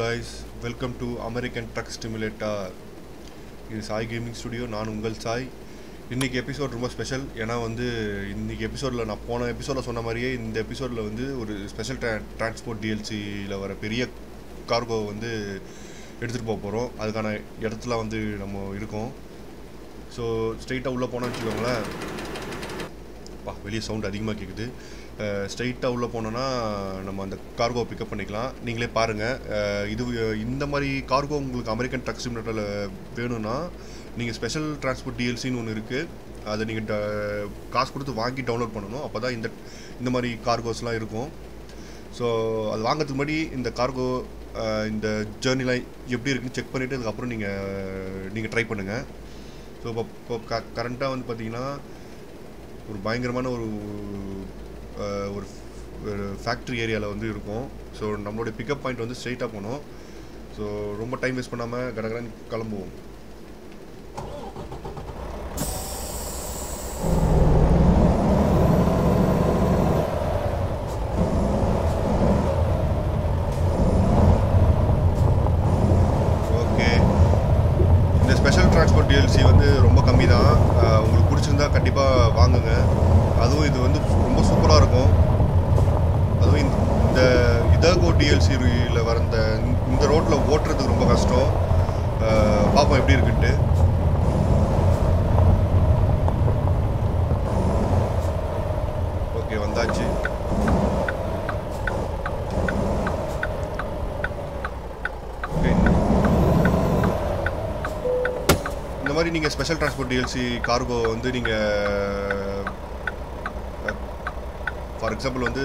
guys welcome to American truck stimulator இது Sai gaming studio நான் உங்கள் சாய் இன்றைக்கி எபிசோட் ரொம்ப ஸ்பெஷல் ஏன்னா வந்து இன்றைக்கி எபிசோடில் நான் போன எபிசோடில் சொன்ன மாதிரியே இந்த எபிசோடில் வந்து ஒரு ஸ்பெஷல் ட்ரா டிரான்ஸ்போர்ட் டிஎல்சியில் வர பெரிய கார்கோ வந்து எடுத்துகிட்டு போக போகிறோம் அதுக்கான இடத்துல வந்து நம்ம இருக்கோம் ஸோ ஸ்ட்ரெயிட்டாக உள்ளே போனோம்னு வச்சுக்கோங்களேன் பா வெளியே சவுண்ட் அதிகமாக கேட்குது ஸ்ட்ரைட்டாக உள்ளே போனோன்னா நம்ம அந்த கார்கோ பிக்கப் பண்ணிக்கலாம் நீங்களே பாருங்கள் இது இந்த மாதிரி கார்கோ உங்களுக்கு அமெரிக்கன் ட்ரக் சிமிலேட்டரில் வேணும்னா நீங்கள் ஸ்பெஷல் டிரான்ஸ்போர்ட் டிஎல்சின்னு ஒன்று இருக்குது அதை நீங்கள் ட காசு கொடுத்து வாங்கி டவுன்லோட் பண்ணணும் அப்போ தான் இந்த இந்த மாதிரி கார்கோஸ்லாம் இருக்கும் ஸோ அது வாங்கிறதுக்கு முன்னாடி இந்த கார்கோ இந்த ஜேர்னிலாம் எப்படி இருக்குன்னு செக் பண்ணிவிட்டு அதுக்கப்புறம் நீங்கள் நீங்கள் ட்ரை பண்ணுங்கள் ஸோ இப்போ இப்போ க கரண்ட்டாக வந்து பார்த்தீங்கன்னா ஒரு பயங்கரமான ஒரு ஒரு ஒரு ஃபேக்ட்ரி ஏரியாவில் வந்து இருக்கும் ஸோ நம்மளுடைய பிக்கப் பாயிண்ட் வந்து ஸ்ட்ரெயிட்டாக போனோம் ஸோ ரொம்ப டைம் வேஸ்ட் பண்ணாமல் கடகடன் கிளம்புவோம் ஓகே இந்த ஸ்பெஷல் டிரான்ஸ்போர்ட் டிஎல்சி வந்து ரொம்ப கம்மி தான் உங்களுக்கு பிடிச்சிருந்தா கண்டிப்பாக வாங்குங்க அதுவும் இது வந்து ரொம்ப சூப்பராக இருக்கும் அதுவும் இந்த இந்த இதகோ டிஎல்சியில் வர இந்த இந்த ரோட்டில் ஓட்டுறதுக்கு ரொம்ப கஷ்டம் பார்ப்போம் எப்படி இருக்குன்ட்டு ஓகே வந்தாச்சு ஓகே இந்த மாதிரி நீங்கள் ஸ்பெஷல் டிரான்ஸ்போர்ட் டிஎல்சி கார்கோ வந்து நீங்கள் ஃபார் எக்ஸாம்பிள் வந்து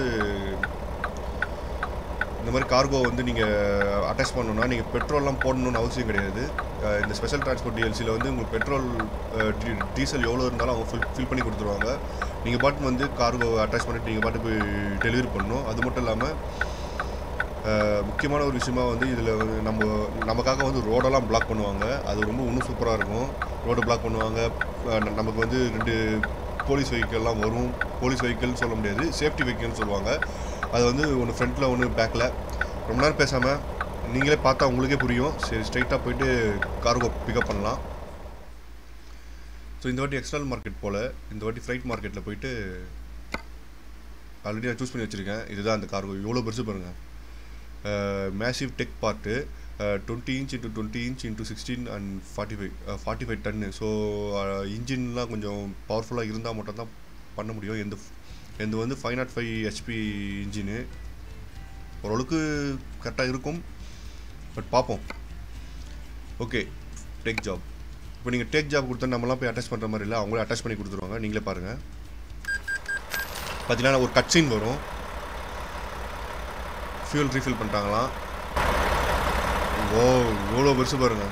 இந்த மாதிரி கார்கோ வந்து நீங்கள் அட்டாச் பண்ணணும்னா நீங்கள் பெட்ரோல்லாம் போடணும்னு அவசியம் கிடையாது இந்த ஸ்பெஷல் டிரான்ஸ்போர்ட் டிஎல்சியில் வந்து உங்களுக்கு பெட்ரோல் டீசல் எவ்வளோ இருந்தாலும் அவங்க ஃபில் ஃபில் பண்ணி கொடுத்துருவாங்க நீங்கள் பாட்டு வந்து கார்கோ அட்டாச் பண்ணிட்டு நீங்கள் பாட்டு போய் டெலிவரி பண்ணணும் அது மட்டும் இல்லாமல் முக்கியமான ஒரு விஷயமா வந்து இதில் வந்து நம்ம நமக்காக வந்து ரோடெல்லாம் பிளாக் பண்ணுவாங்க அது ரொம்ப இன்னும் சூப்பராக இருக்கும் ரோடு பிளாக் பண்ணுவாங்க நமக்கு வந்து ரெண்டு போலீஸ் வெஹிக்கல்லாம் வரும் போலீஸ் வெஹிக்கிள்னு சொல்ல முடியாது சேஃப்டி வெஹிக்கிள்னு சொல்லுவாங்க அது வந்து ஒன்று ஃப்ரண்ட்டில் ஒன்று பேக்கில் ரொம்ப நேரம் பேசாமல் நீங்களே பார்த்தா உங்களுக்கே புரியும் சரி ஸ்ட்ரைட்டாக போயிட்டு கார்கோ பிக்கப் பண்ணலாம் ஸோ இந்த வாட்டி எக்ஸ்டர்னல் மார்க்கெட் போல் இந்த வாட்டி ஃப்ரைட் மார்க்கெட்டில் போயிட்டு ஆல்ரெடி நான் சூஸ் பண்ணி வச்சுருக்கேன் இதுதான் அந்த கார்கோ எவ்வளோ பெருசு பாருங்கள் massive deck part twenty inch into twenty inch into sixteen and forty five forty five ton so இன்ஜின்லாம் கொஞ்சம் பவர்ஃபுல்லாக இருந்தால் மட்டும் தான் பண்ண முடியும் எந்த எந்த வந்து five not five HP engine ஓரளவுக்கு கரெக்டாக இருக்கும் பட் பார்ப்போம் ஓகே டேக் ஜாப் இப்போ நீங்கள் டேக் ஜாப் கொடுத்தா நம்மலாம் போய் அட்டாச் பண்ணுற மாதிரி இல்லை அவங்களே அட்டாச் பண்ணி கொடுத்துருவாங்க நீங்களே பாருங்கள் பார்த்தீங்கன்னா ஒரு கட் சீன் வரும் ஃபியூல் ரீஃபில் பண்ணிட்டாங்களாம் ஓ எவ்வளோ பெருசு பாருங்க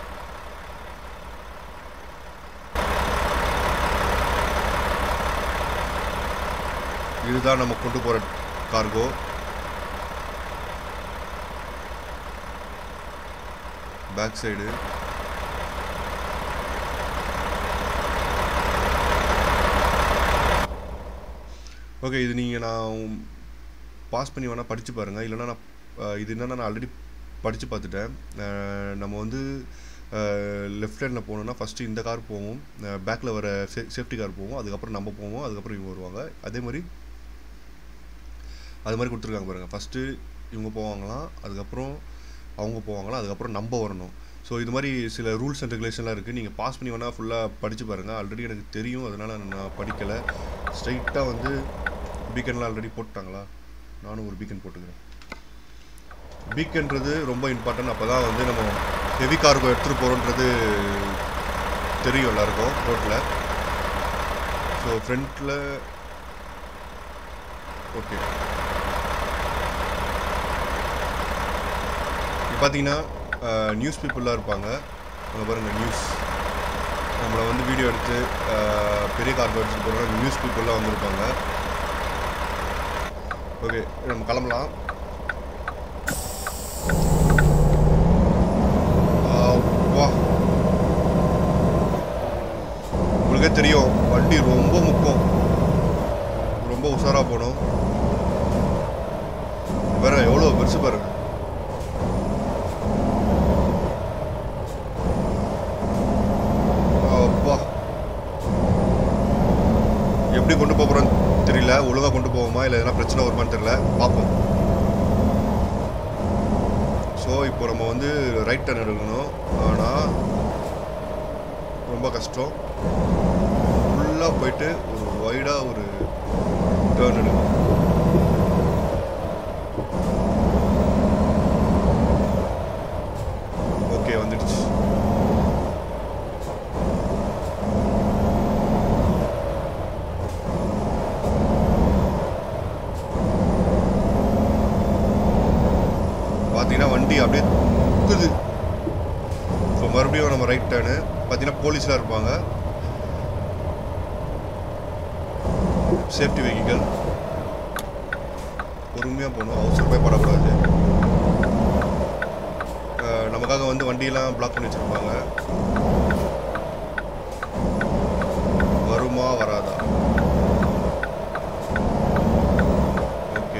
இதுதான் நம்ம கொண்டு போகிற கார்கோ பேக் சைடு ஓகே இது நீங்கள் நான் பாஸ் பண்ணி வேணால் படித்து பாருங்கள் இல்லைனா நான் இது என்னென்னா நான் ஆல்ரெடி படித்து பார்த்துட்டேன் நம்ம வந்து லெஃப்ட் ஹேண்டில் போகணுன்னா ஃபஸ்ட்டு இந்த கார் போவோம் பேக்கில் வர சே சேஃப்டி கார் போவோம் அதுக்கப்புறம் நம்ம போவோம் அதுக்கப்புறம் இவங்க வருவாங்க அதே மாதிரி அது மாதிரி கொடுத்துருக்காங்க பாருங்கள் ஃபஸ்ட்டு இவங்க போவாங்களாம் அதுக்கப்புறம் அவங்க போவாங்களாம் அதுக்கப்புறம் நம்ம வரணும் ஸோ இது மாதிரி சில ரூல்ஸ் அண்ட் ரெகுலேஷன்லாம் இருக்குது நீங்கள் பாஸ் பண்ணி வேணால் ஃபுல்லாக படித்து பாருங்கள் ஆல்ரெடி எனக்கு தெரியும் அதனால் நான் படிக்கலை ஸ்ட்ரைட்டாக வந்து பீக்கன்லாம் ஆல்ரெடி போட்டாங்களா நானும் ஒரு பீக்கன் போட்டுக்கிறேன் பீக்கன்றது ரொம்ப இம்பார்ட்டன்ட் அப்போ தான் வந்து நம்ம ஹெவி கார்கோ எடுத்துகிட்டு போகிறோன்றது தெரியும் எல்லாருக்கும் ரோட்டில் ஸோ ஃப்ரண்ட்டில் ஓகே இப்போ பார்த்தீங்கன்னா நியூஸ் பீப்புளெலாம் இருப்பாங்க அங்கே பாருங்கள் நியூஸ் நம்மளை வந்து வீடியோ எடுத்து பெரிய கார்கோ எடுத்துகிட்டு போகிறோம் நியூஸ் பீப்புளெலாம் வந்திருப்பாங்க ஓகே நம்ம கிளம்பலாம் வா உங்களுக்கே தெரியும் வண்டி ரொம்ப முக்கம் ரொம்ப உஷாராக போகணும் வேற எவ்வளோ பெருசு பாருங்க எப்படி கொண்டு போகிறோன்னு தெரியல ஒழுங்காக கொண்டு போவோமா இல்லை எதனா பிரச்சனை வருமான்னு தெரியல பார்ப்போம் ஸோ இப்போ நம்ம வந்து ரைட் டர்ன் எடுக்கணும் ஆனால் ரொம்ப கஷ்டம் ஃபுல்லாக போயிட்டு ஒரு வைடாக ஒரு டேர்ன் எடுக்கணும் ஓகே வந்துடுச்சு பார்த்தீங்கன்னா வண்டி அப்படியே துக்குது ஸோ மறுபடியும் நம்ம ரைட் டேர்னு பார்த்தீங்கன்னா போலீஸ்லாம் இருப்பாங்க சேஃப்டி வெஹிக்கல் பொறுமையாக போகணும் அவசரமே படக்கூடாது அஹ் நமக்காக வந்து வண்டியெல்லாம் பிளாக் பண்ணி வச்சுருப்பாங்க வருமா வராதா ஓகே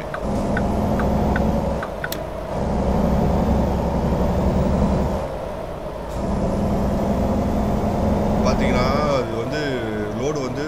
பார்த்தீங்கன்னா அது வந்து லோடு வந்து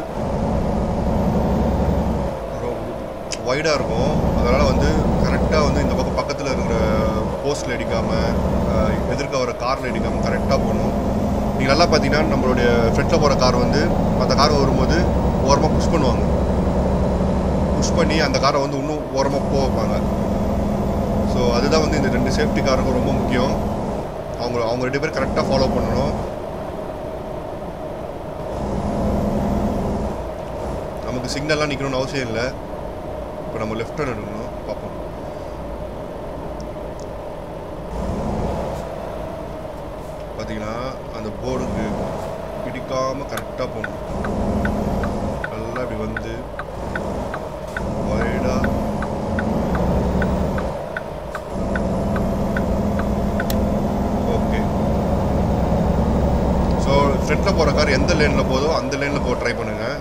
வைடாக இருக்கும் அதனால் வந்து கரெக்டாக வந்து இந்த பக்கம் பக்கத்தில் இருக்கிற போஸ்ட்டில் அடிக்காமல் எதிர்க்க வர காரில் அடிக்காமல் கரெக்டாக போகணும் நீங்கள் நல்லா பார்த்தீங்கன்னா நம்மளுடைய ஃப்ரண்ட்டில் போகிற கார் வந்து மற்ற கார் வரும்போது ஓரமாக புஷ் பண்ணுவாங்க புஷ் பண்ணி அந்த காரை வந்து இன்னும் ஓரமாக போக வைப்பாங்க ஸோ அதுதான் வந்து இந்த ரெண்டு சேஃப்டி காருக்கும் ரொம்ப முக்கியம் அவங்க அவங்க ரெண்டு பேர் கரெக்டாக ஃபாலோ பண்ணணும் நமக்கு சிக்னல்லாம் நிற்கணும்னு அவசியம் இல்லை இப்போ நம்ம லெஃப்ட் டர்ன் எடுக்கணும் பார்ப்போம் பார்த்தீங்கன்னா அந்த போர்டுக்கு பிடிக்காம கரெக்டாக போகணும் நல்லா இப்படி வந்து வைடாக ஓகே ஸோ ஃப்ரண்ட்டில் போகிற கார் எந்த லேனில் போதோ அந்த லேனில் போக ட்ரை பண்ணுங்கள்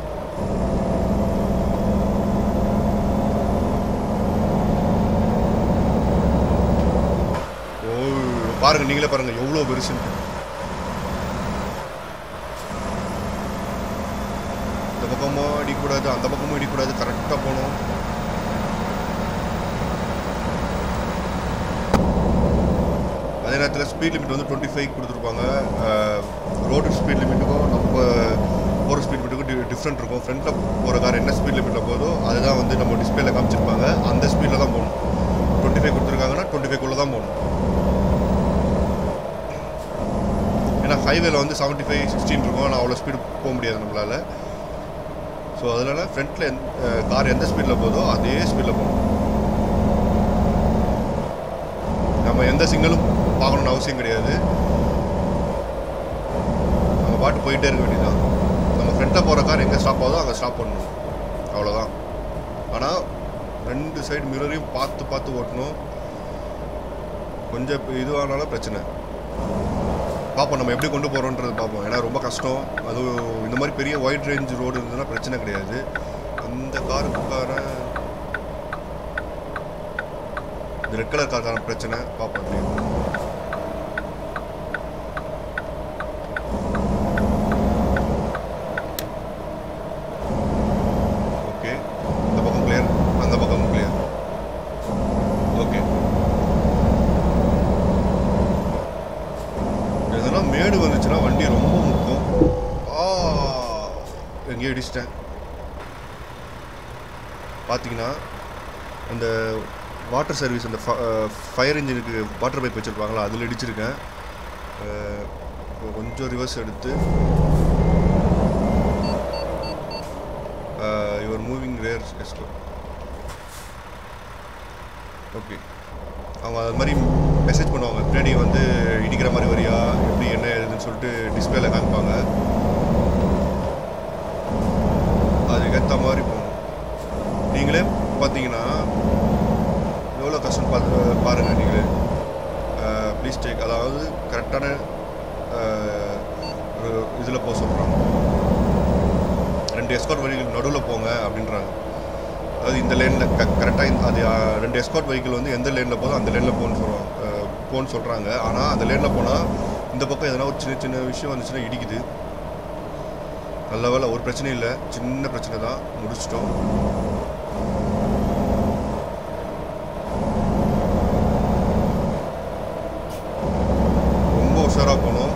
ஓ பாருங்க நீங்களே பாருங்க எவ்வளோ பெருசுன்னு இந்த பக்கமும் அடிக்கக்கூடாது அந்த பக்கமும் அடிக்கக்கூடாது கரெக்டாக போகணும் அதே நேரத்தில் ஸ்பீட் லிமிட் வந்து டுவெண்ட்டி ஃபைவ் கொடுத்துருப்பாங்க ரோடு ஸ்பீட் லிமிட்டுக்கும் நம்ம போகிற ஸ்பீட் லிமிட்டுக்கும் டிஃப்ரெண்ட் இருக்கும் ஃப்ரண்ட்டில் போகிற கார் என்ன ஸ்பீட் லிமிட்டில் போதோ அதுதான் வந்து நம்ம டிஸ்பிளேல காமிச்சிருப்பாங்க அந்த ஸ்பீடில் தான் போகணும் டுவெண்ட்டி ஃபைவ் கொடுத்துருக்காங்கன்னா டுவெண்ட்டி ஃபைவ்க்குள்ளே தான் போகணும் ஏன்னா ஹைவேல வந்து செவன்ட்டி ஃபைவ் சிக்ஸ்டீன் இருக்கும் ஆனால் அவ்வளோ ஸ்பீடு போக முடியாது நம்மளால் ஸோ அதனால் ஃப்ரண்ட்டில் கார் எந்த ஸ்பீடில் போதோ அதே ஸ்பீடில் போகணும் நம்ம எந்த சிக்னலும் பார்க்கணுன்னு அவசியம் கிடையாது நம்ம பாட்டு போயிட்டே இருக்க வேண்டியதுதான் நம்ம ஃப்ரண்ட்டில் போகிற கார் எங்கே ஸ்டாப் ஆகுதோ அங்கே ஸ்டாப் பண்ணணும் அவ்வளோதான் ஆனால் ரெண்டு சைடு மிரரையும் பார்த்து பார்த்து ஓட்டணும் கொஞ்சம் இப்ப இதுவானாலும் பிரச்சனை பார்ப்போம் நம்ம எப்படி கொண்டு போகிறோன்றது பார்ப்போம் ஏன்னா ரொம்ப கஷ்டம் அதுவும் இந்த மாதிரி பெரிய ஒயிட் ரேஞ்ச் ரோடு இருந்ததுன்னா பிரச்சனை கிடையாது அந்த காருக்காரன் இந்த ரெட் கலர் காருக்கான பிரச்சனை பார்ப்போம் எப்படி ஓகே இந்த பக்கம் கிளியர் அந்த பக்கம் கிளியர் ஓகே எதனா மேடு வந்துச்சுன்னா வண்டி ரொம்ப முக்கும் ஆ எங்கேயோ இடிச்சிட்டேன் பார்த்தீங்கன்னா அந்த வாட்டர் சர்வீஸ் அந்த ஃபயர் இன்ஜினுக்கு வாட்டர் பைப் வச்சுருப்பாங்களா அதில் இடிச்சிருக்கேன் அஹ், இப்போ கொஞ்சம் ரிவர்ஸ் எடுத்து யுவர் மூவிங் ரேர் எஸ்டோ ஓகே அவங்க அது மாதிரி மெசேஜ் பண்ணுவாங்க பின்னாடி வந்து இடிக்கிற மாதிரி வரியா எப்படி என்ன ஏதுன்னு சொல்லிட்டு டிஸ்பிளேல காமிப்பாங்க அதுக்கேற்ற மாதிரி போகணும் நீங்களே பார்த்தீங்கன்னா எவ்வளோ கஷ்டம் பார்த்து பாருங்கள் நீங்களே ப்ளீஸ் டேக் அதாவது கரெக்டான ஒரு இதில் போக சொல்கிறாங்க ரெண்டு எஸ்கார்ட் வழிகள் நடுவில் போங்க அப்படின்றாங்க அதாவது இந்த லேனில் க கரெக்டாக அது ஆ, ரெண்டு எஸ்கார்ட் வெஹிக்கிள் வந்து எந்த லேனில் போதோ அந்த லேனில் போகணும்னு சொல்லுவாங்க போன்னு சொல்கிறாங்க ஆனால் அந்த லேனில் போனால் இந்த பக்கம் எதனா ஒரு சின்ன சின்ன விஷயம் வந்துச்சுன்னா இடிக்குது நல்ல வேலை ஒரு பிரச்சனையும் இல்லை சின்ன பிரச்சனை தான் முடிச்சிட்டோம் ரொம்ப உஷாராக போகணும்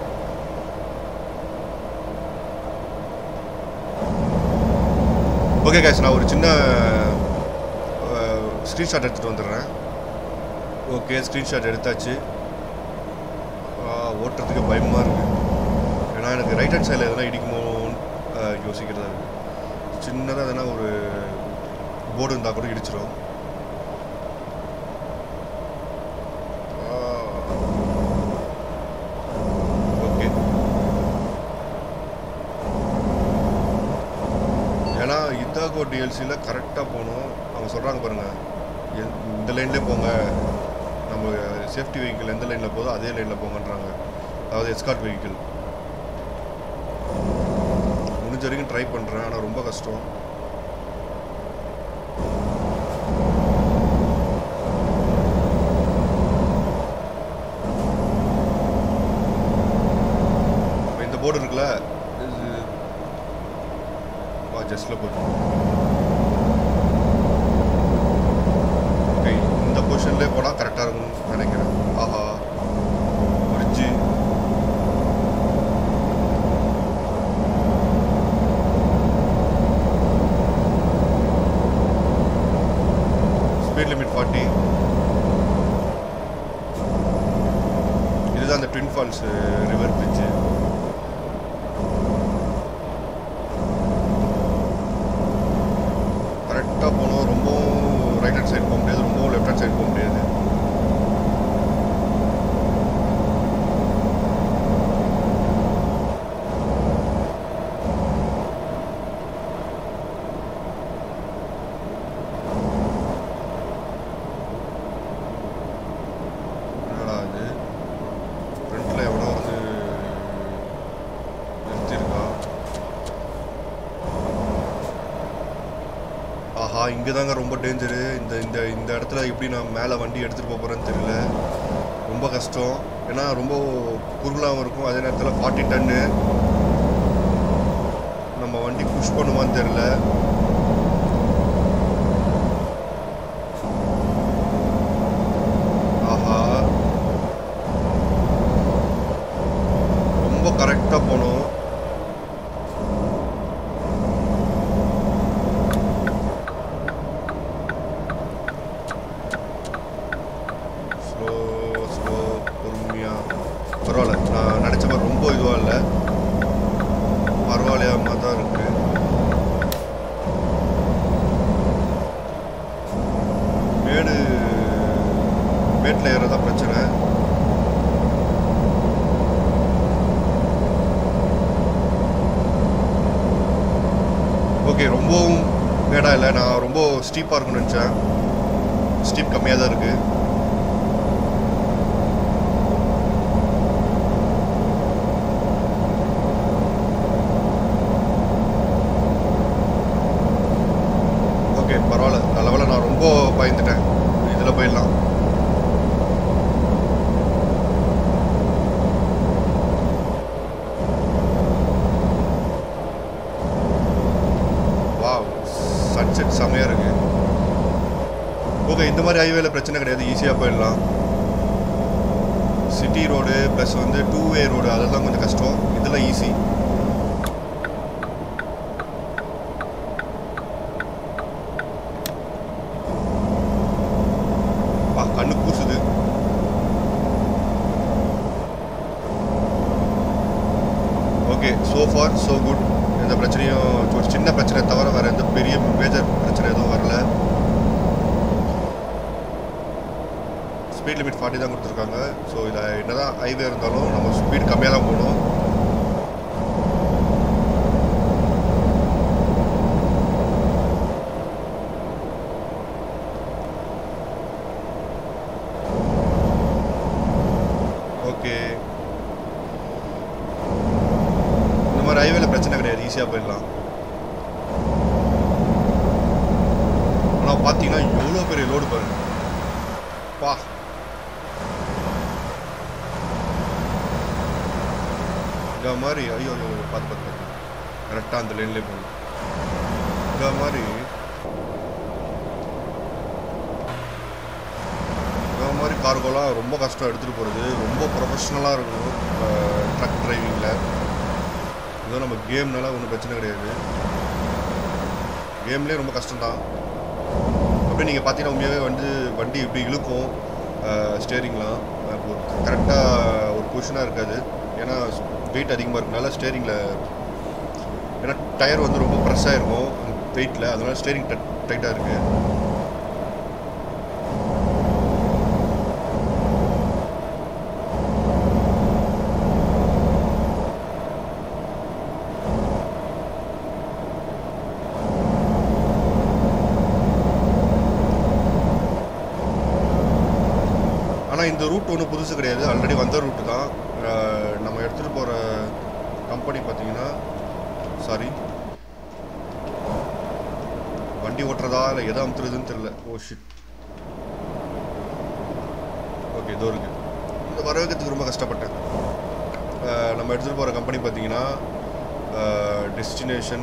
ஓகே கேஸ் நான் ஒரு சின்ன ஸ்க்ரீன்ஷாட் எடுத்துகிட்டு வந்துடுறேன் ஓகே ஸ்க்ரீன்ஷாட் எடுத்தாச்சு ஆ, ஓட்டுறதுக்கு பயமாக இருக்குது ஏன்னா எனக்கு ரைட் ஹேண்ட் சைடில் எதனா இடிக்குமோன்னு ஆ, யோசிக்கிறதா இருக்குது சின்னதாக எதனா ஒரு போர்டு இருந்தால் கூட இடிச்சிடும் ஓகே ஏன்னா இத்தாகோ டிஎல்சியில் கரெக்டாக போகணும் அவங்க சொல்கிறாங்க பாருங்கள் இந்த லைன்லேயே போங்க நம்ம சேஃப்டி வெஹிக்கிள் எந்த லைனில் போதோ அதே லைனில் போங்கன்றாங்க அதாவது எஸ்கார்ட் வெஹிக்கிள் முடிஞ்ச வரைக்கும் ட்ரை பண்ணுறேன் ஆனால் ரொம்ப கஷ்டம் இப்ப இந்த போர்டு இருக்குல்ல இது வா ஜஸ்ட்டில் போட்டு ஓகே இந்த பொசிஷன்லேயே போனால் கரெக்டாக இருக்கும்னு நினைக்கிறேன் ஆஹா பிரிட்ஜு ஸ்பீட் லிமிட் ஃபார்ட்டி இதுதான் அந்த ட்வின் ஃபால்ஸ் ரிவர் பிரிட்ஜு கரெக்டாக போகணும் ரொம்பவும் ரைட் ஹேண்ட் சைடு போக முடியாது ரொம்பவும் லெஃப்ட் ஹேண்ட் சைடு போக முடியாது என்னடா இது ஃப்ரண்ட்டில் எவ்வளோ வந்து நிறுத்தியிருக்கா ஆஹா இங்கே தாங்க ரொம்ப டேஞ்சரு இந்த இந்த இந்த இடத்துல எப்படி நான் மேலே வண்டி எடுத்துகிட்டு போக போகிறேன்னு தெரியல ரொம்ப கஷ்டம் ஏன்னா ரொம்ப குறுகலாகவும் இருக்கும் அதே நேரத்தில் ஃபார்ட்டி டன்னு நம்ம வண்டி புஷ் பண்ணுமான்னு தெரியல ஆஹா ரொம்ப கரெக்டாக போகணும் ஸ்லோ ஸ்லோ பொறுமையாக பரவாயில்ல நான் நினச்ச மாதிரி ரொம்ப இதுவாக இல்லை பரவாயில்லையாம தான் இருக்கு மேடு மேட்டில் ஏறதான் பிரச்சனை ஓகே ரொம்பவும் மேடாக இல்லை நான் ரொம்ப ஸ்டீப்பாக இருக்கும்னு நினச்சேன் ஸ்டீப் கம்மியாக தான் இருக்குது ஓகே பரவாயில்ல நல்ல வேளை நான் ரொம்ப பயந்துட்டேன் இதில் போயிடலாம் வாவ் சன்செட் செமையாக இருக்கு ஓகே இந்த மாதிரி ஹைவேல பிரச்சனை கிடையாது ஈஸியாக போயிடலாம் சிட்டி ரோடு ப்ளஸ் வந்து டூ வே ரோடு அதெல்லாம் கொஞ்சம் கஷ்டம் இதெல்லாம் ஈஸி பா கண்ணு கூசுது okay so far so good எந்த பிரச்சனையும் ஒரு சின்ன பிரச்சனை தவிர வேறு எந்த பெரிய மேஜர் பிரச்சனை எதுவும் வரல ஸ்பீட் லிமிட் ஃபார்ட்டி தான் கொடுத்துருக்காங்க ஸோ இதில் என்னதான் ஹைவே இருந்தாலும் நம்ம ஸ்பீட் கம்மியாக தான் போகணும் ஓகே இந்த மாதிரி ஹைவேல பிரச்சனை கிடையாது ஈஸியாக போயிடலாம் ஆனால் பார்த்தீங்கன்னா எவ்வளோ பெரிய லோடு பாருங்க பா இந்த மாதிரி ஐயோ ஐயோ பார்த்து பார்த்து பார்த்து கரெக்டாக அந்த லைன்லேயே போகணும் இந்த மாதிரி இந்த மாதிரி கார்கோலாம் ரொம்ப கஷ்டம் எடுத்துகிட்டு போகிறது ரொம்ப ப்ரொஃபஷ்னலாக இருக்கணும் ட்ரக் டிரைவிங்கில் இதுவும் நம்ம கேம்னால ஒன்றும் பிரச்சனை கிடையாது கேம்லேயே ரொம்ப கஷ்டம்தான் அப்படியே நீங்கள் பார்த்தீங்கன்னா உண்மையாகவே வந்து வண்டி இப்படி இழுக்கும் ஸ்டேரிங்லாம் கரெக்டாக ஒரு பொசிஷனாக இருக்காது ஏன்னா வெயிட் அதிகமாக இருக்கனால ஸ்டேரிங்கில் ஏன்னா டயர் வந்து ரொம்ப ப்ரெஸ்ஸாக இருக்கும் வெயிட்டில் அதனால ஸ்டேரிங் டைட்டாக இருக்குது ஆனால் இந்த ரூட் ஒன்றும் புதுசு கிடையாது ஆல்ரெடி வந்த ரூட்டு தான் அஹ் நம்ம எடுத்துகிட்டு போகிற கம்பெனி பார்த்தீங்கன்னா சாரி வண்டி ஓட்டுறதா இல்லை எதை அமுத்துறதுன்னு தெரில ஓ ஷிட் ஓகே இதோ இருக்கு இந்த வர வைக்கிறதுக்கு ரொம்ப கஷ்டப்பட்டேன் அஹ் நம்ம எடுத்துகிட்டு போகிற கம்பெனி பார்த்தீங்கன்னா டெஸ்டினேஷன்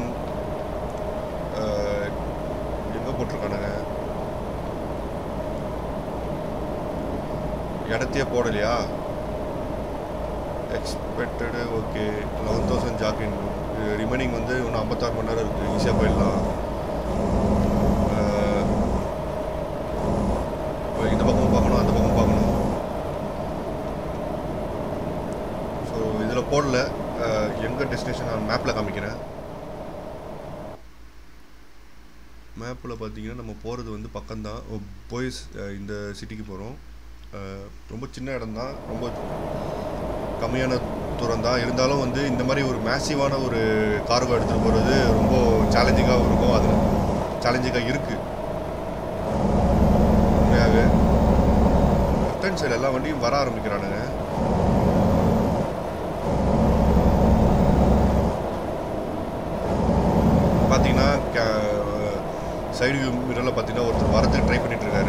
எங்கே போட்டிருக்கானுங்க இடத்தையே போடலையா எக்ஸ்பெக்டடு ஓகே லெவன் தௌசண்ட் ஜாக்கின் ரிமைனிங் வந்து இன்னும் ஐம்பத்தாறு மணி நேரம் இருக்குது ஈஸியாக போயிடலாம் அஹ், இப்ப இந்த பக்கம் பார்க்கணும் அந்த பக்கம் பார்க்கணும் ஸோ இதில் போடல அஹ், எங்க டெஸ்டினேஷன் நான் மேப்பில் காமிக்கிறேன் மேப்பில் பார்த்தீங்கன்னா நம்ம போகிறது வந்து பக்கம்தான் போய்ஸ் இந்த சிட்டிக்கு போகிறோம் ரொம்ப சின்ன இடம் தான் ரொம்ப கம்மியான தூரம் தான் இருந்தாலும் வந்து இந்த மாதிரி ஒரு மேசிவான ஒரு கார்கோ எடுத்துகிட்டு போகிறது ரொம்ப சேலஞ்சிங்காகவும் இருக்கும் அது சேலஞ்சிங்காக இருக்குது உண்மையாகவே லெஃப்ட் ஹேண்ட் சைடு எல்லா வண்டியும் வர ஆரம்பிக்கிறானுங்க பார்த்தீங்கன்னா சைடு வியூ மிரரில் பார்த்தீங்கன்னா ஒருத்தர் வரத்துக்கு ட்ரை பண்ணிட்டு இருக்காரு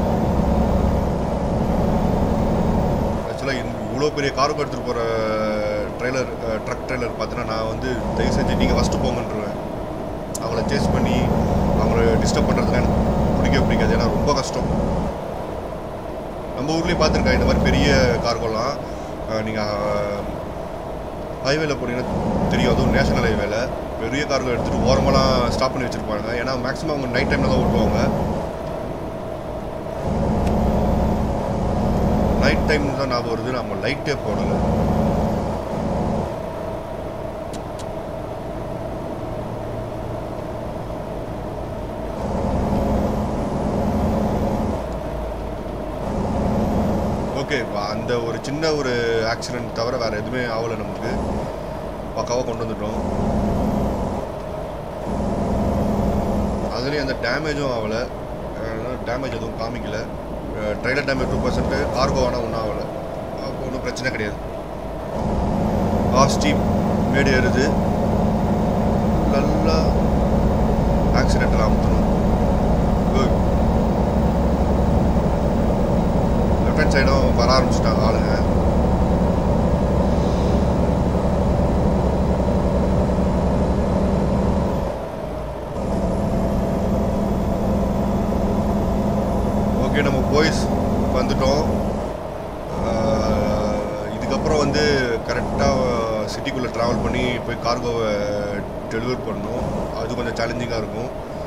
ஆக்சுவலாக இவ்வளோ பெரிய காருக்கு எடுத்துகிட்டு போகிற ட்ரெய்லர் ட்ரக் ட்ரெய்லர் பார்த்தீங்கன்னா நான் வந்து தயவு செஞ்சு நீங்கள் ஃபஸ்ட்டு போங்கன்றுவேன் அவங்கள சேஸ் பண்ணி அவங்கள டிஸ்டர்ப் பண்ணுறதுலாம் எனக்கு பிடிக்கவே பிடிக்காது ஏன்னா ரொம்ப கஷ்டம் நம்ம ஊர்லேயும் பார்த்துருக்கேன் இந்த மாதிரி பெரிய கார்கோலாம் நீங்கள் ஹைவேல போனீங்கன்னா தெரியும் அதுவும் நேஷனல் ஹைவேல பெரிய கார்கள் எடுத்துகிட்டு ஓரமெல்லாம் ஸ்டாப் பண்ணி வச்சுருப்பாங்க ஏன்னா மேக்ஸிமம் அவங்க நைட் டைமில் தான் ஓட்டுவாங்க நைட் டைம் தான் ஞாபகம் வருது நம்ம லைட்டே போடலை ஓகே அந்த ஒரு சின்ன ஒரு ஆக்சிடென்ட் தவிர வேறு எதுவுமே ஆகலை நமக்கு பக்காவாக கொண்டு வந்துட்டோம் அதுலேயும் அந்த டேமேஜும் ஆகலை டேமேஜ் எதுவும் காமிக்கல trailer damage two percent cargo ஆனால் ஒன்றும் ஆகலை அப்போ ஒன்றும் பிரச்சனை கிடையாது காஸ்டீம் மேடு ஏறுது நல்லா ஆக்சிடென்ட்டில் அமுத்தணும் குட் லெஃப்ட் ஹேண்ட் சைடும் வர ஆரம்பிச்சிட்டாங்க ஆளுங்க ஓகே நம்ம பாய்ஸ் வந்துட்டோம் ஆஹ், இதுக்கப்புறம் வந்து கரெக்டாக சிட்டிக்குள்ளே ட்ராவல் பண்ணி போய் கார்கோவை டெலிவர் பண்ணணும் அது கொஞ்சம் சேலஞ்சிங்காக இருக்கும்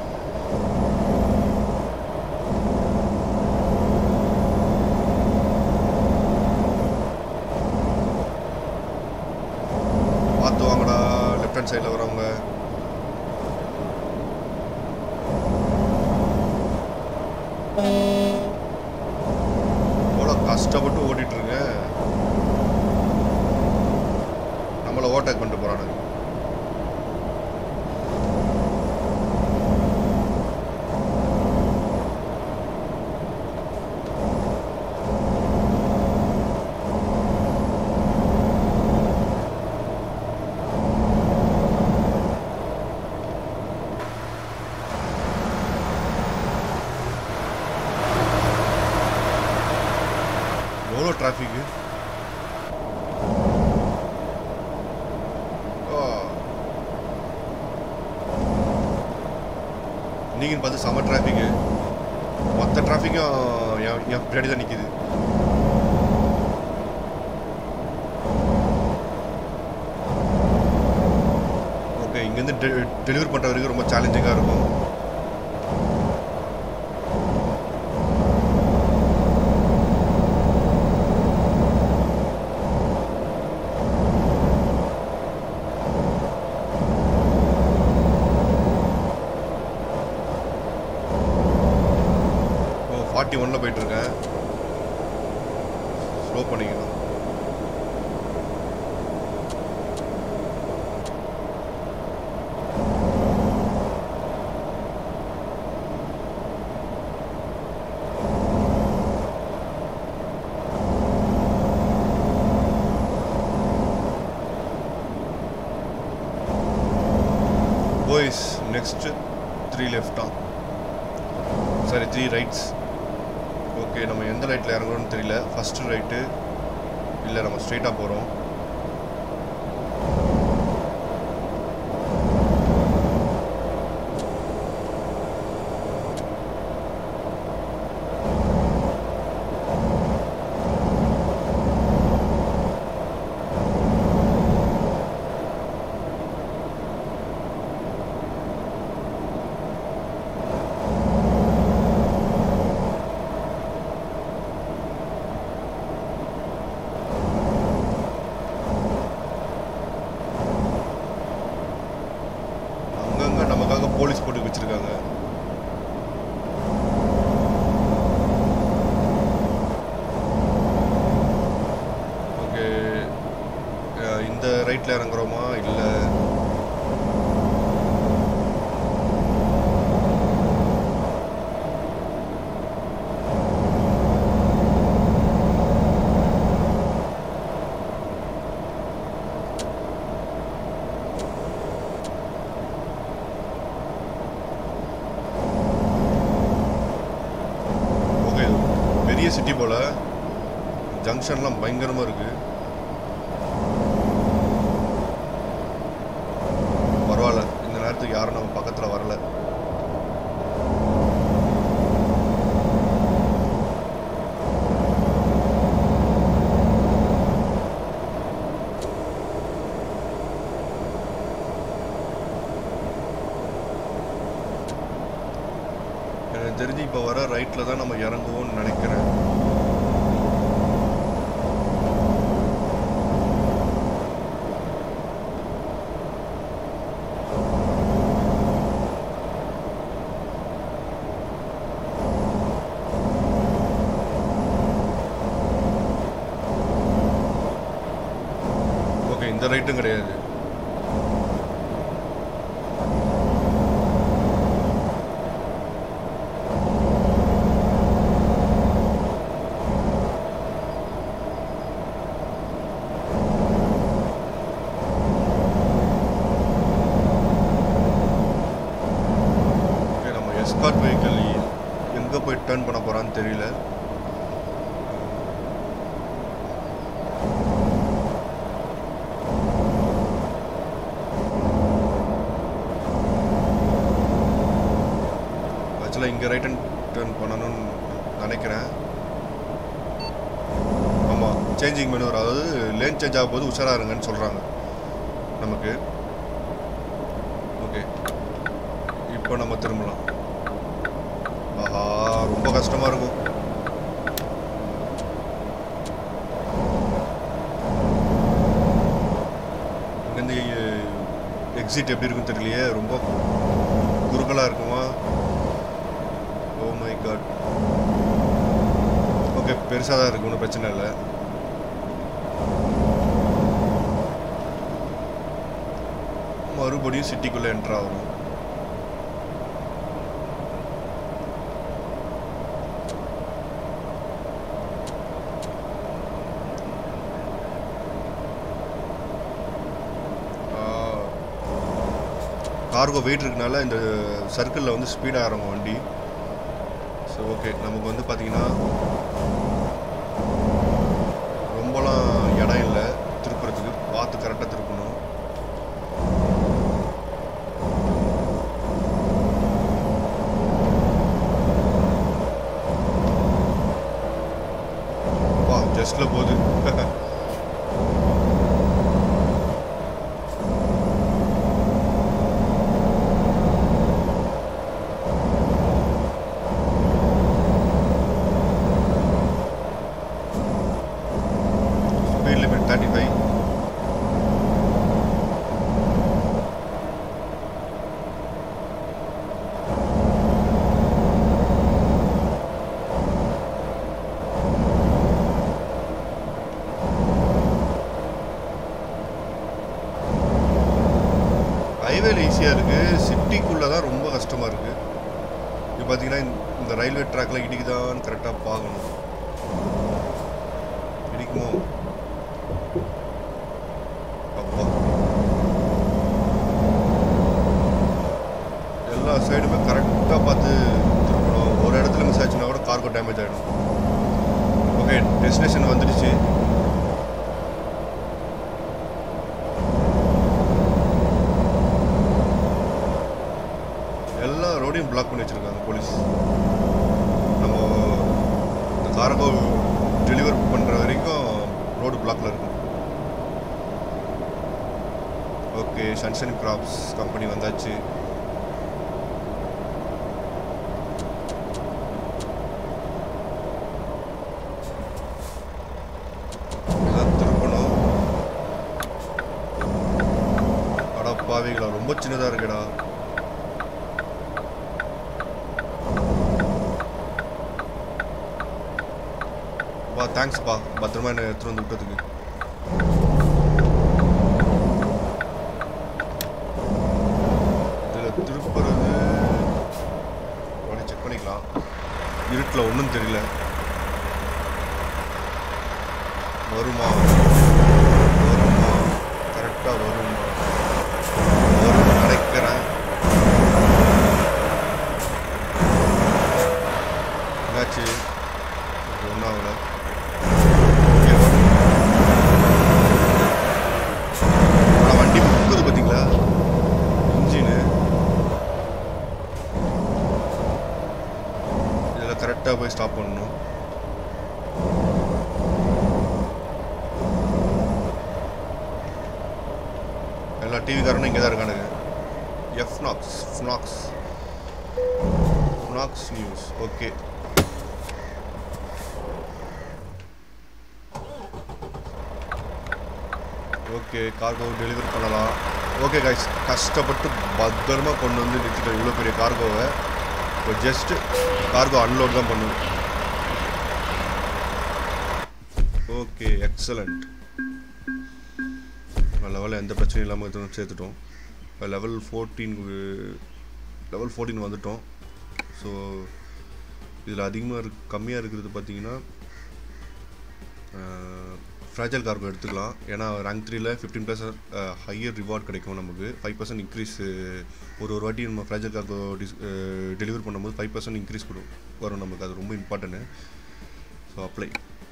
பார்த்து வாங்கடா லெஃப்ட் ஹேண்ட் சைடில் வரவங்க எவ்வளோ கஷ்டப்பட்டு ஓட்டிட்டு இருங்க நம்மளை ஓவர்டேக் பண்ணிட்டு போகிறானுங்க எவ்வளோ டிராஃபிக்கு இன்னைக்குன்னு பார்த்து செம டிராஃபிக்கு மொத்த டிராஃபிக்கும் என் என் பின்னாடி தான் நிற்கிது ஓகே இங்கேருந்து டெ டெலிவரி பண்ணுற வரைக்கும் ரொம்ப சேலஞ்சிங்காக இருக்கும் ஓ ஃபார்ட்டி ஒனில் போயிட்டுருக்கேன் ஸ்லோ பண்ணிக்கணும் பாய்ஸ் நெக்ஸ்ட் த்ரீ லெஃப்டா சாரி த்ரீ ரைட்ஸ் ஓகே நம்ம எந்த ரைட்டில் இறங்குறோம்னு தெரியல ஃபஸ்ட்டு ரைட்டு இல்லை நம்ம ஸ்ட்ரெயிட்டாக போகிறோம் அங்கங்கே நமக்காக போலீஸ் போட்டு வச்சுருக்காங்க ஓகே இந்த ரைட்டில் இறங்குறோமா இல்லை ஓகே பெரிய சிட்டி போல் ஜங்ஷன்லாம் பயங்கரமாக இருக்குது பரவாயில்ல இந்த நேரத்துக்கு யாரும் நம்ம பக்கத்தில் வரல எனக்கு தெரிஞ்சு இப்போ வர ரைட்டில் தான் நம்ம இறங்குவோம்னு நினைக்கிறேன் ஓகே இந்த ரைட்டும் கிடையாது ஓகே நம்ம எஸ்கார்ட் வெஹிக்கிள் எங்கே போய் டர்ன் பண்ண போகிறான்னு தெரியல ஆக்சுவலாக இங்கே ரைட் அண்ட் டர்ன் பண்ணணும்னு நினைக்கிறேன் ஆமாம் சேஞ்சிங் மெனு அதாவது லேன் சேஞ்ச் ஆகும் போது உஷாராக இருங்கன்னு சொல்கிறாங்க நமக்கு ஓகே இப்போ நம்ம திரும்பலாம் ஆஹா ரொம்ப கஷ்டமாக இருக்கும் இங்கேருந்து எக்ஸிட் எப்படி இருக்குன்னு தெரியலையே ரொம்ப குறுகலாக இருக்குமா ஓ மை காட் ஓகே பெருசாக தான் இருக்கு ஒன்றும் பிரச்சனை இல்லை மறுபடியும் சிட்டிக்குள்ளே என்ட்ரு ஆகணும் கார்கோ வெயிட் இருக்கனால இந்த சர்க்கிளில் வந்து ஸ்பீடாக இறங்கும் வண்டி ஸோ ஓகே நமக்கு வந்து பார்த்தீங்கன்னா ரொம்பலாம் இடம் இல்லை திருப்புறதுக்கு பார்த்து கரெக்டாக திருப்பணும் வெஸ்ட்டில் போகுது ஸ்பீட் லிமிட் தேர்ட்டி ஃபைவ் ஹைவேல ஈஸியாக இருக்குது சிட்டிக்குள்ளே தான் ரொம்ப கஷ்டமாக இருக்குது இப்போ பார்த்தீங்கன்னா இந்த- இந்த ரயில்வே ட்ராக்ல இடிக்குதான்னு கரெக்டாக பார்க்கணும் இடிக்குமோ அப்பா எல்லா சைடுமே கரெக்டாக பார்த்து திருப்பணும் ஒரு இடத்துல மிஸ் ஆச்சுன்னா கூட கார்கோ டேமேஜ் ஆகிடும் ஓகே டெஸ்டினேஷன் வந்துடுச்சு எல்லா ரோடையும் பிளாக் பண்ணி வச்சிருக்காங்க போலீஸ் நம்ம இந்த கார்கோ டெலிவர் பண்ணுற வரைக்கும் ரோடு பிளாக்ல இருக்கும் ஓகே சன்ஷன் கிராப்ஸ் கம்பெனி வந்தாச்சு இதான் திருப்பணும் அடா பாவிகளா ரொம்ப சின்னதாக இருக்குடா பா தேங்க்ஸ்ப்பா பத்திரமா என்ன எடுத்துகிட்டு வந்து விட்டதுக்கு இதில் திருப்புறது உடனே செக் பண்ணிக்கலாம் இருட்டில் ஒன்றும் தெரியல வருமா வருமா கரெக்டாக வருமா வரும்னு நினைக்கிறேன் என்னாச்சு ஒன்றும் ஆகல ஓகே வரும் ஆனால் வண்டி முக்குது பார்த்தீங்களா இன்ஜினு இதில் கரெக்டாக போய் ஸ்டாப் பண்ணணும் எல்லா டிவிக்காரனும் இங்கே தான் இருக்கானுங்க எஃப்னாக்ஸ் ஃப்னாக்ஸ் ஃப்னாக்ஸ் news okay okay cargo delivery பண்ணலாம் ஓகே கைஸ் கஷ்டப்பட்டு பத்திரமா கொண்டு வந்து நிறுத்திட்டோம் இவ்வளோ பெரிய கார்கோவை இப்போ ஜஸ்ட் கார்கோ அன்லோட் தான் பண்ணுவோம் ஓகே எக்ஸலண்ட் லெவலில் எந்த பிரச்சனையும் இல்லாமல் எதுவும் சேர்த்துட்டோம் இப்போ லெவல் ஃபோர்டீன் லெவல் ஃபோர்டீன் வந்துட்டோம் ஸோ இதில் அதிகமாக இருக்கு கம்மியாக இருக்கிறது பார்த்தீங்கன்னா ஃப்ராஜல் கார்கோ எடுத்துக்கலாம் ஏன்னா ரேங்க் த்ரீல ஃபிஃப்டீன் பர்சன்ட் ஹையர் ரிவார்ட் கிடைக்கும் நமக்கு ஃபைவ் பர்சன்ட் இன்க்ரீஸ் ஒரு ஒரு வாட்டி நம்ம ஃப்ராஜல் கார்கோ டிஸ் டெலிவரி பண்ணும்போது ஃபைவ் பர்சன்ட் இன்க்ரீஸ் வரும் வரும் நமக்கு அது ரொம்ப important so apply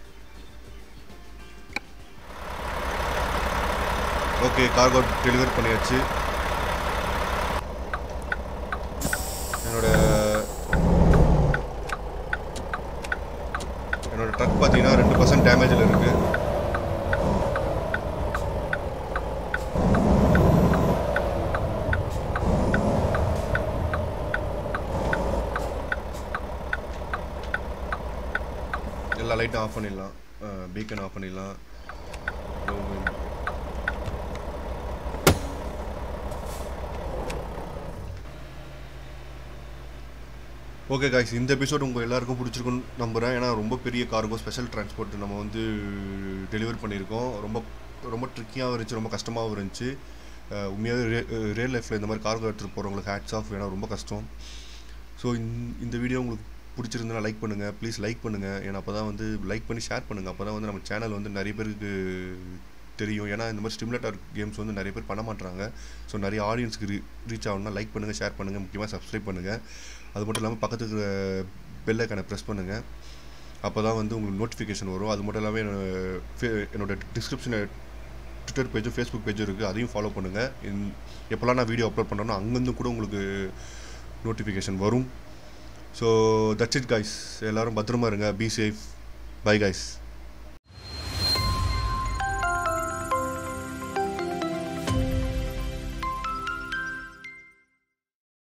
okay cargo delivery பண்ணியாச்சு என்னோட என்னோட ட்ரக் பார்த்தீங்கன்னா ரெண்டு பர்சன்ட் டேமேஜில் இருக்கு எல்லா லைட்டும் ஆஃப் பண்ணிடலாம் பீக்கன் ஆஃப் பண்ணிடலாம் ஓகே காய்ஸ் இந்த எபிசோட் உங்கள் எல்லாருக்கும் பிடிச்சிருக்குன்னு நம்புகிறேன் ஏன்னா ரொம்ப பெரிய கார்கோ ஸ்பெஷல் டிரான்ஸ்போர்ட் நம்ம வந்து டெலிவர் பண்ணியிருக்கோம் ரொம்ப ரொம்ப ட்ரிக்கியாகவும் இருந்துச்சு ரொம்ப கஷ்டமாகவும் இருந்துச்சு அஹ் உண்மையாகவே ரே ரியல் லைஃப்பில் இந்த மாதிரி கார்கோ எடுத்துகிட்டு போகிறவங்களுக்கு ஹேட்ஸ் ஆஃப் ஏன்னா ரொம்ப கஷ்டம் ஸோ இந்த வீடியோ உங்களுக்கு பிடிச்சிருந்தா லைக் பண்ணுங்கள் ப்ளீஸ் லைக் பண்ணுங்கள் ஏன்னா அப்போ தான் வந்து லைக் பண்ணி ஷேர் பண்ணுங்கள் அப்போ தான் வந்து நம்ம சேனல் வந்து நிறைய பேருக்கு தெரியும் ஏன்னா இந்த மாதிரி ஸ்டிமுலேட்டர் கேம்ஸ் வந்து நிறைய பேர் பண்ண மாட்டாங்க ஸோ நிறைய ஆடியன்ஸ்க்கு ரீ ரீச் ஆகணும்னா லைக் பண்ணுங்கள் ஷேர் பண்ணுங்கள் முக்கியமாக சப்ஸ்கிரைப் பண்ணுங்கள் அது மட்டும் இல்லாமல் பக்கத்துக்கு பெல் ஐக்கானை ப்ரெஸ் பண்ணுங்கள் அப்போ தான் வந்து உங்களுக்கு நோட்டிஃபிகேஷன் வரும் அது மட்டும் இல்லாமல் என்னோட ஃபே- என்னோட டிஸ்கிரிப்ஷனில் ட்விட்டர் பேஜும் ஃபேஸ்புக் பேஜும் இருக்குது அதையும் ஃபாலோ பண்ணுங்கள் எப்போல்லாம் நான் வீடியோ அப்லோட் பண்ணுறேனோ அங்கேருந்து கூட உங்களுக்கு நோட்டிஃபிகேஷன் வரும் ஸோ தட்ஸ் இட் கைஸ் எல்லோரும் பத்திரமா இருங்க பி சேஃப் பை கைஸ்